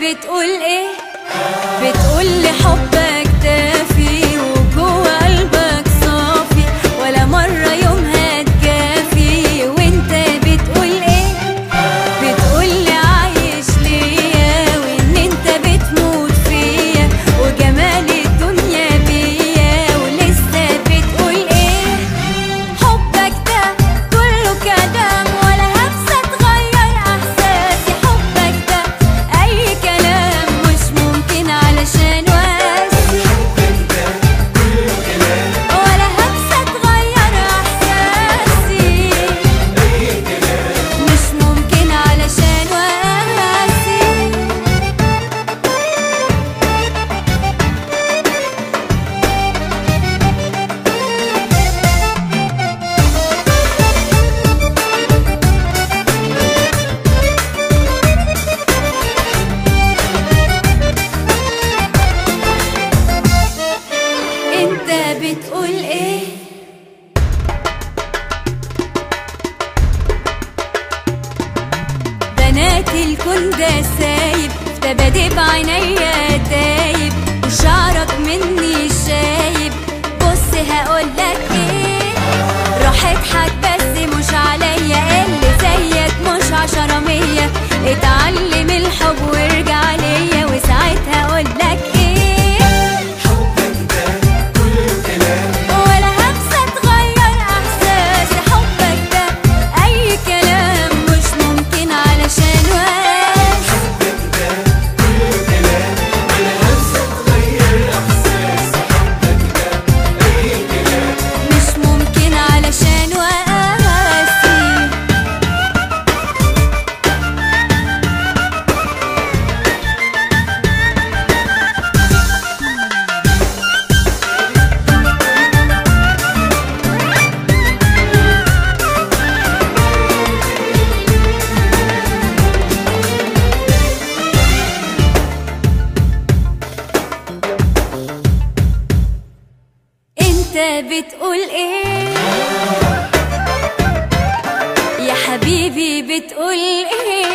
بتقول ايه بتقول لي حبك دافي وجوه قلبك صافي ولا مرة يوم هتكافي وانت بتقول ايه بتقول لي عايش ليا وان انت بتموت فيا وجمال الدنيا بيا ولسه بتقول ايه حبك ده كله كلام ولا همسة تغير احساسي حبك ده اي كلام مش ممكن علشان واسي ولا همسة تغير احساسي مش ممكن علشان واسي انت بتقول ايه بنات الكون ده سايب تبادي بعينيا دايب وشعرك مني شايب بص هقولك ايه روح اضحك بس مش عليا اللي زيك مش عشرة مية اتعلم الحب وارجع ليا وساعتها اقولك ايه ولا همسة تغير احساسي حبك ده اي كلام مش ممكن علشان واسي مش ممكن علشان واسي انت بتقول ايه يا حبيبي بتقول ايه